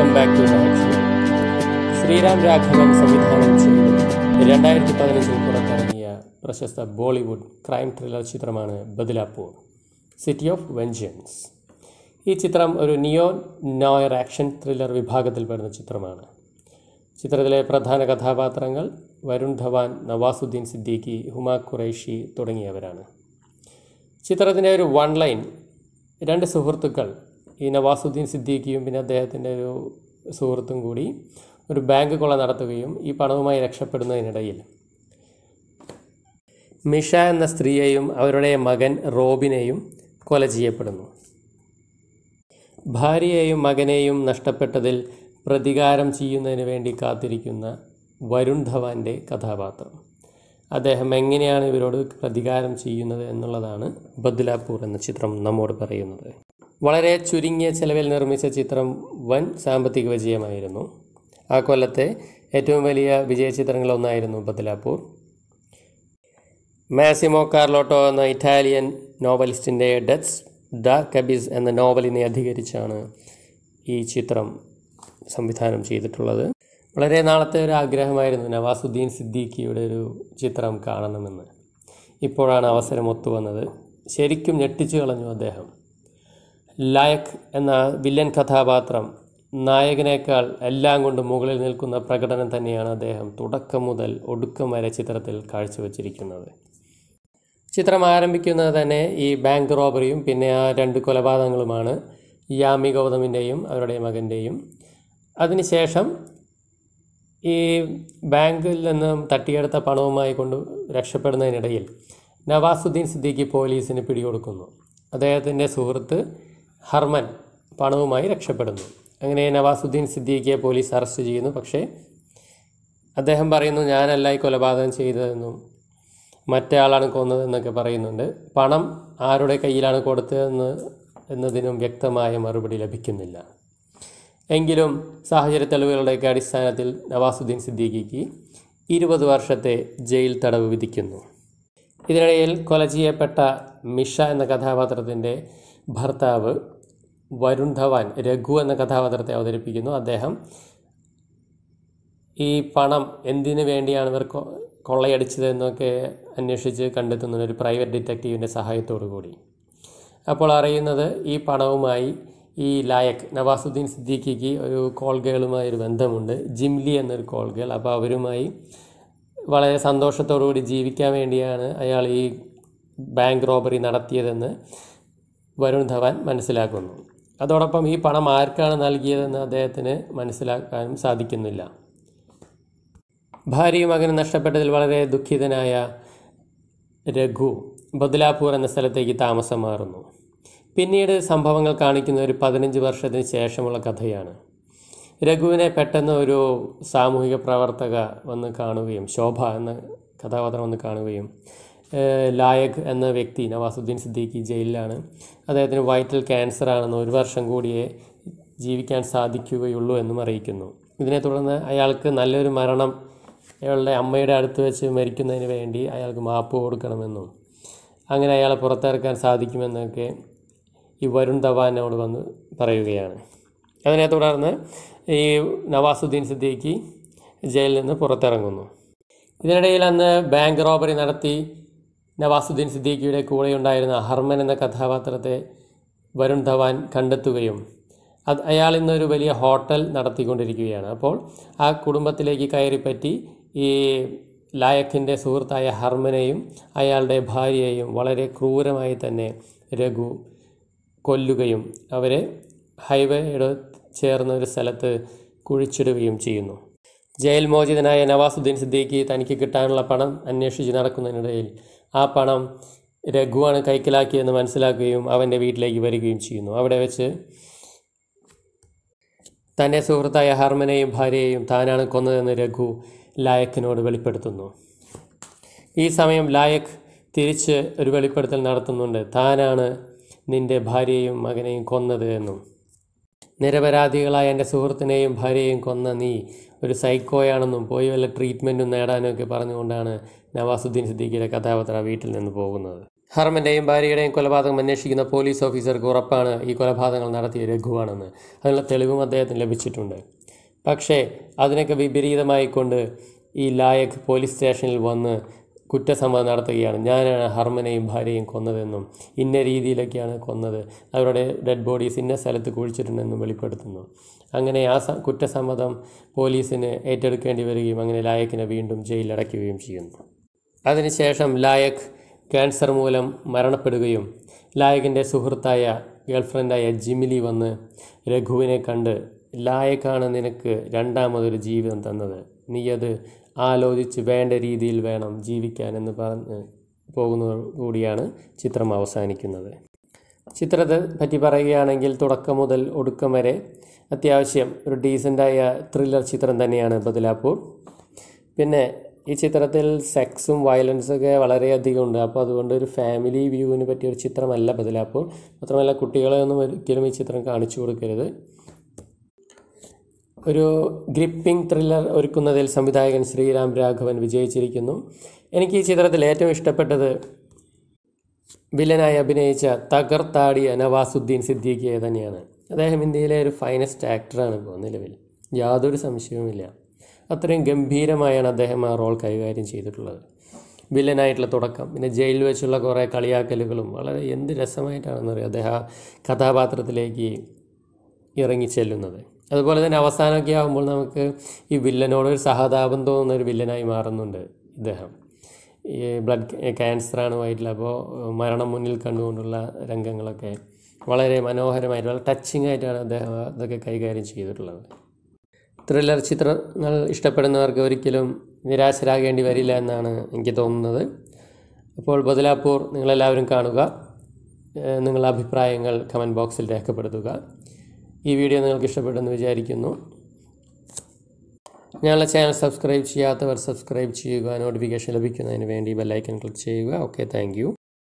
welcome back to മഹക്ഷി ശ്രീരാം രാഘവൻ സംവിധാനം ചെയ്ത് രണ്ടായിരത്തി പതിനഞ്ചിൽ പുറത്തിറങ്ങിയ പ്രശസ്ത ബോളിവുഡ് ക്രൈം ത്രില്ലർ ചിത്രമാണ് ബദലാപൂർ സിറ്റി ഓഫ് വെഞ്ചൻസ് ഈ ചിത്രം ഒരു നിയോ നോയർ ആക്ഷൻ ത്രില്ലർ വിഭാഗത്തിൽപ്പെടുന്ന ചിത്രമാണ് ചിത്രത്തിലെ പ്രധാന കഥാപാത്രങ്ങൾ വരുൺ ധവാൻ നവാസുദ്ദീൻ സിദ്ദീഖി ഹുമ ഖുറൈഷി തുടങ്ങിയവരാണ് ചിത്രത്തിൻ്റെ ഒരു വൺ ലൈൻ രണ്ട് സുഹൃത്തുക്കൾ ഈ നവാസുദ്ദീൻ സിദ്ദീഖിയും പിന്നെ അദ്ദേഹത്തിൻ്റെ ഒരു സുഹൃത്തും കൂടി ഒരു ബാങ്ക് കൊള്ള നടത്തുകയും ഈ പണവുമായി രക്ഷപ്പെടുന്നതിനിടയിൽ മിഷ എന്ന സ്ത്രീയെയും അവരുടെ മകൻ റോബിനെയും കൊല ചെയ്യപ്പെടുന്നു ഭാര്യയെയും മകനെയും നഷ്ടപ്പെട്ടതിൽ പ്രതികാരം ചെയ്യുന്നതിന് വേണ്ടി കാത്തിരിക്കുന്ന വരുൺ ധവാൻ്റെ കഥാപാത്രം അദ്ദേഹം എങ്ങനെയാണ് ഇവരോട് പ്രതികാരം ചെയ്യുന്നത് എന്നുള്ളതാണ് ബദ്ലാപൂർ എന്ന ചിത്രം നമ്മോട് പറയുന്നത് വളരെ ചുരുങ്ങിയ ചെലവിൽ നിർമ്മിച്ച ചിത്രം വൻ സാമ്പത്തിക വിജയമായിരുന്നു ആ കൊല്ലത്തെ ഏറ്റവും വലിയ വിജയ ചിത്രങ്ങളൊന്നായിരുന്നു ബദ്ലാപൂർ മാസിമോ കാർലോട്ടോ എന്ന ഇറ്റാലിയൻ നോവലിസ്റ്റിൻ്റെ ഡെത്സ് ഡാർക്ക് അബിസ് എന്ന നോവലിനെ അധികരിച്ചാണ് ഈ ചിത്രം സംവിധാനം ചെയ്തിട്ടുള്ളത് വളരെ നാളത്തെ ഒരു ആഗ്രഹമായിരുന്നു നവാസുദ്ദീൻ സിദ്ദീഖിയുടെ ഒരു ചിത്രം കാണണമെന്ന് ഇപ്പോഴാണ് അവസരം ഒത്തുവന്നത് ശരിക്കും ഞെട്ടിച്ചു കളഞ്ഞു അദ്ദേഹം ലായക് എന്ന വില്ലൻ കഥാപാത്രം നായകനേക്കാൾ എല്ലാം കൊണ്ട് മുകളിൽ നിൽക്കുന്ന പ്രകടനം തന്നെയാണ് അദ്ദേഹം തുടക്കം മുതൽ ഒടുക്കം വരെ ചിത്രത്തിൽ കാഴ്ചവെച്ചിരിക്കുന്നത് ചിത്രം ആരംഭിക്കുന്നത് തന്നെ ഈ ബാങ്ക് റോബറിയും പിന്നെ ആ രണ്ട് കൊലപാതകങ്ങളുമാണ് യാമി ഗൗതമിൻ്റെയും അവരുടെ മകൻ്റെയും അതിനുശേഷം ഈ ബാങ്കിൽ നിന്നും തട്ടിയെടുത്ത പണവുമായി കൊണ്ട് രക്ഷപ്പെടുന്നതിനിടയിൽ നവാസുദ്ദീൻ സിദ്ദീഖി പോലീസിന് പിടികൊടുക്കുന്നു അദ്ദേഹത്തിൻ്റെ സുഹൃത്ത് ഹർമൻ പണവുമായി രക്ഷപ്പെടുന്നു അങ്ങനെ നവാസുദ്ദീൻ സിദ്ദീഖിയെ പോലീസ് അറസ്റ്റ് ചെയ്യുന്നു പക്ഷേ അദ്ദേഹം പറയുന്നു ഞാനല്ല ഈ കൊലപാതകം ചെയ്തതെന്നും മറ്റേ ആളാണ് കൊന്നതെന്നൊക്കെ പറയുന്നുണ്ട് പണം ആരുടെ കയ്യിലാണ് കൊടുത്തതെന്ന് എന്നതിനും വ്യക്തമായ മറുപടി ലഭിക്കുന്നില്ല എങ്കിലും സാഹചര്യ തെളിവുകളുടെയൊക്കെ അടിസ്ഥാനത്തിൽ നവാസുദ്ദീൻ സിദ്ദീഖിക്ക് ഇരുപത് വർഷത്തെ ജയിൽ തടവ് വിധിക്കുന്നു ഇതിനിടയിൽ കൊല ചെയ്യപ്പെട്ട മിഷ എന്ന കഥാപാത്രത്തിൻ്റെ ഭർത്താവ് വരുൺ ധവാൻ രഘു എന്ന കഥാപാത്രത്തെ അവതരിപ്പിക്കുന്നു അദ്ദേഹം ഈ പണം എന്തിനു വേണ്ടിയാണ് ഇവർ കൊ- കൊള്ളയടിച്ചതെന്നൊക്കെ അന്വേഷിച്ച് കണ്ടെത്തുന്ന ഒരു പ്രൈവറ്റ് ഡിറ്റക്റ്റീവിൻ്റെ സഹായത്തോടു കൂടി അപ്പോൾ അറിയുന്നത് ഈ പണവുമായി ഈ ലായക് നവാസുദ്ദീൻ സിദ്ദീഖിക്ക് ഒരു കോൾ ഗേളുമായി ഒരു ബന്ധമുണ്ട് ജിംലി എന്നൊരു കോൾ ഗേൾ അപ്പോൾ അവരുമായി വളരെ സന്തോഷത്തോടു കൂടി ജീവിക്കാൻ വേണ്ടിയാണ് അയാൾ ഈ ബാങ്ക് റോബറി നടത്തിയതെന്ന് വരുൺ ധവാൻ മനസ്സിലാക്കുന്നു അതോടൊപ്പം ഈ പണം ആർക്കാണ് നൽകിയതെന്ന് അദ്ദേഹത്തിന് മനസ്സിലാക്കാനും സാധിക്കുന്നില്ല ഭാര്യയും മകനും നഷ്ടപ്പെട്ടതിൽ വളരെ ദുഃഖിതനായ രഘു ബദലാപൂർ എന്ന സ്ഥലത്തേക്ക് താമസം മാറുന്നു പിന്നീട് സംഭവങ്ങൾ കാണിക്കുന്ന ഒരു പതിനഞ്ച് വർഷത്തിന് ശേഷമുള്ള കഥയാണ് രഘുവിനെ പെട്ടെന്ന് ഒരു സാമൂഹിക പ്രവർത്തക വന്ന് കാണുകയും ശോഭ എന്ന കഥാപാത്രം വന്ന് കാണുകയും ഏഹ് ലായക് എന്ന വ്യക്തി നവാസുദ്ദീൻ സിദ്ദീഖി ജയിലിലാണ് അദ്ദേഹത്തിന് വൈറ്റൽ ക്യാൻസർ ആണെന്ന് ഒരു വർഷം കൂടിയേ ജീവിക്കാൻ സാധിക്കുകയുള്ളൂ എന്നും അറിയിക്കുന്നു ഇതിനെ തുടർന്ന് അയാൾക്ക് നല്ലൊരു മരണം അയാളുടെ അമ്മയുടെ അടുത്ത് വെച്ച് മരിക്കുന്നതിന് വേണ്ടി അയാൾക്ക് മാപ്പ് കൊടുക്കണമെന്നും അങ്ങനെ അയാളെ പുറത്തിറക്കാൻ സാധിക്കുമെന്നൊക്കെ ഈ വരുൺ ധവാനോട് വന്ന് പറയുകയാണ് അതിനെ തുടർന്ന് ഈ നവാസുദ്ദീൻ സിദ്ദീഖി ജയിലിൽ നിന്ന് പുറത്തിറങ്ങുന്നു ഇതിനിടയിൽ അന്ന് ബാങ്ക് റോബറി നടത്തി നവാസുദ്ദീൻ സിദ്ദീഖിയുടെ കൂടെയുണ്ടായിരുന്ന ഹർമൻ എന്ന കഥാപാത്രത്തെ വരുൺ ധവാൻ കണ്ടെത്തുകയും അത് അയാൾ ഇന്നൊരു വലിയ ഹോട്ടൽ നടത്തിക്കൊണ്ടിരിക്കുകയാണ് അപ്പോൾ ആ കുടുംബത്തിലേക്ക് കയറിപ്പറ്റി ഈ ലായക്കിൻ്റെ സുഹൃത്തായ ഹർമനെയും അയാളുടെ ഭാര്യയെയും വളരെ ക്രൂരമായി തന്നെ രഘു കൊല്ലുകയും അവരെ ഹൈവേയുടെ ചേർന്ന ഒരു സ്ഥലത്ത് കുഴിച്ചിടുകയും ചെയ്യുന്നു ജയിൽ മോചിതനായ നവാസുദ്ദീൻ സിദ്ദീഖി തനിക്ക് കിട്ടാനുള്ള പണം അന്വേഷിച്ച് നടക്കുന്നതിനിടയിൽ ആ പണം രഘുവാണ് കൈക്കലാക്കിയെന്ന് മനസ്സിലാക്കുകയും അവൻ്റെ വീട്ടിലേക്ക് വരികയും ചെയ്യുന്നു അവിടെ വെച്ച് തൻ്റെ സുഹൃത്തായ ഹർമനെയും ഭാര്യയെയും താനാണ് കൊന്നതെന്ന് രഘു ലായക്കിനോട് വെളിപ്പെടുത്തുന്നു ഈ സമയം ലായക് തിരിച്ച് ഒരു വെളിപ്പെടുത്തൽ നടത്തുന്നുണ്ട് താനാണ് നിന്റെ ഭാര്യയെയും മകനെയും കൊന്നത് എന്നും നിരപരാധികളായ എൻ്റെ സുഹൃത്തിനെയും ഭാര്യയെയും കൊന്ന നീ ഒരു സൈക്കോയാണെന്നും പോയി വല്ല ട്രീറ്റ്മെൻറ്റും നേടാനും ഒക്കെ പറഞ്ഞുകൊണ്ടാണ് നവാസുദ്ദീൻ സിദ്ദീഖിയുടെ കഥാപാത്രം ആ വീട്ടിൽ നിന്ന് പോകുന്നത് ഹർമൻ്റെയും ഭാര്യയുടെയും കൊലപാതകം അന്വേഷിക്കുന്ന പോലീസ് ഓഫീസർക്ക് ഉറപ്പാണ് ഈ കൊലപാതകങ്ങൾ നടത്തിയ രഘുവാണെന്ന് അതിനുള്ള തെളിവും അദ്ദേഹത്തിന് ലഭിച്ചിട്ടുണ്ട് പക്ഷേ അതിനൊക്കെ വിപരീതമായി കൊണ്ട് ഈ ലായക് പോലീസ് സ്റ്റേഷനിൽ വന്ന് കുറ്റസമ്മതം നടത്തുകയാണ് ഞാനാണ് ഹർമനെയും ഭാര്യയും കൊന്നതെന്നും ഇന്ന രീതിയിലൊക്കെയാണ് കൊന്നത് അവരുടെ ഡെഡ് ബോഡീസ് ഇന്ന സ്ഥലത്ത് കുഴിച്ചിട്ടുണ്ടെന്നും വെളിപ്പെടുത്തുന്നു അങ്ങനെ ആ സ കുറ്റസമ്മതം പോലീസിന് ഏറ്റെടുക്കേണ്ടി വരികയും അങ്ങനെ ലായക്കിനെ വീണ്ടും ജയിലിലടയ്ക്കുകയും ചെയ്യുന്നു അതിനുശേഷം ലായക് ക്യാൻസർ മൂലം മരണപ്പെടുകയും ലായകിൻ്റെ സുഹൃത്തായ ഗേൾഫ്രണ്ടായ ജിമിലി വന്ന് രഘുവിനെ കണ്ട് ലായക്കാണ് നിനക്ക് രണ്ടാമതൊരു ജീവിതം തന്നത് നീ അത് ആലോചിച്ച് വേണ്ട രീതിയിൽ വേണം ജീവിക്കാൻ എന്ന് പറഞ്ഞ് പോകുന്നത് കൂടിയാണ് ചിത്രം അവസാനിക്കുന്നത് ചിത്രത്തെ പറ്റി പറയുകയാണെങ്കിൽ തുടക്കം മുതൽ ഒടുക്കം വരെ അത്യാവശ്യം ഒരു ഡീസൻ്റായ ത്രില്ലർ ചിത്രം തന്നെയാണ് ബദലാപ്പൂർ പിന്നെ ഈ ചിത്രത്തിൽ സെക്സും വയലൻസും ഒക്കെ വളരെയധികം ഉണ്ട് അപ്പോൾ അതുകൊണ്ട് ഒരു ഫാമിലി വ്യൂവിന് പറ്റിയ ഒരു ചിത്രമല്ല ബദലാപ്പൂർ മാത്രമല്ല കുട്ടികളെ ഒന്നും ഒരിക്കലും ഈ ചിത്രം കാണിച്ചു കൊടുക്കരുത് ഒരു ഗ്രിപ്പിംഗ് ത്രില്ലർ ഒരുക്കുന്നതിൽ സംവിധായകൻ ശ്രീരാം രാഘവൻ വിജയിച്ചിരിക്കുന്നു എനിക്ക് ഈ ചിത്രത്തിൽ ഏറ്റവും ഇഷ്ടപ്പെട്ടത് വില്ലനായി അഭിനയിച്ച തകർത്താടിയ നവാസുദ്ദീൻ സിദ്ദീഖിയെ തന്നെയാണ് അദ്ദേഹം ഇന്ത്യയിലെ ഒരു ഫൈനസ്റ്റ് ആക്ടറാണ് ഇപ്പോൾ നിലവിൽ യാതൊരു സംശയവുമില്ല അത്രയും ഗംഭീരമായാണ് അദ്ദേഹം ആ റോൾ കൈകാര്യം ചെയ്തിട്ടുള്ളത് വില്ലനായിട്ടുള്ള തുടക്കം പിന്നെ ജയിലിൽ വെച്ചുള്ള കുറേ കളിയാക്കലുകളും വളരെ എന്ത് രസമായിട്ടാണെന്നറിയാം അദ്ദേഹം ആ കഥാപാത്രത്തിലേക്ക് ഇറങ്ങിച്ചെല്ലുന്നത് അതുപോലെ തന്നെ അവസാനമൊക്കെ ആകുമ്പോൾ നമുക്ക് ഈ വില്ലനോട് ഒരു സഹതാപം തോന്നുന്ന ഒരു വില്ലനായി മാറുന്നുണ്ട് ഇദ്ദേഹം ഈ ബ്ലഡ് ക്യാൻസറാണ് വയറ്റിൽ അപ്പോൾ മരണം മുന്നിൽ കണ്ടുകൊണ്ടുള്ള രംഗങ്ങളൊക്കെ വളരെ മനോഹരമായിട്ട് വളരെ ടച്ചിങ് ആയിട്ടാണ് അദ്ദേഹം അതൊക്കെ കൈകാര്യം ചെയ്തിട്ടുള്ളത് ത്രില്ലർ ചിത്രങ്ങൾ ഇഷ്ടപ്പെടുന്നവർക്ക് ഒരിക്കലും നിരാശരാകേണ്ടി വരില്ല എന്നാണ് എനിക്ക് തോന്നുന്നത് അപ്പോൾ ബദലാപ്പൂർ നിങ്ങളെല്ലാവരും കാണുക ഏഹ് നിങ്ങളുടെ അഭിപ്രായങ്ങൾ കമൻറ്റ് ബോക്സിൽ രേഖപ്പെടുത്തുക ഈ വീഡിയോ നിങ്ങൾക്ക് ഇഷ്ടപ്പെട്ടെന്ന് വിചാരിക്കുന്നു ഞങ്ങളുടെ ചാനൽ സബ്സ്ക്രൈബ് ചെയ്യാത്തവർ സബ്സ്ക്രൈബ് ചെയ്യുക നോട്ടിഫിക്കേഷൻ ലഭിക്കുന്നതിന് വേണ്ടി ബെല്ലൈക്കൻ ക്ലിക്ക് ചെയ്യുക ഓക്കെ താങ്ക്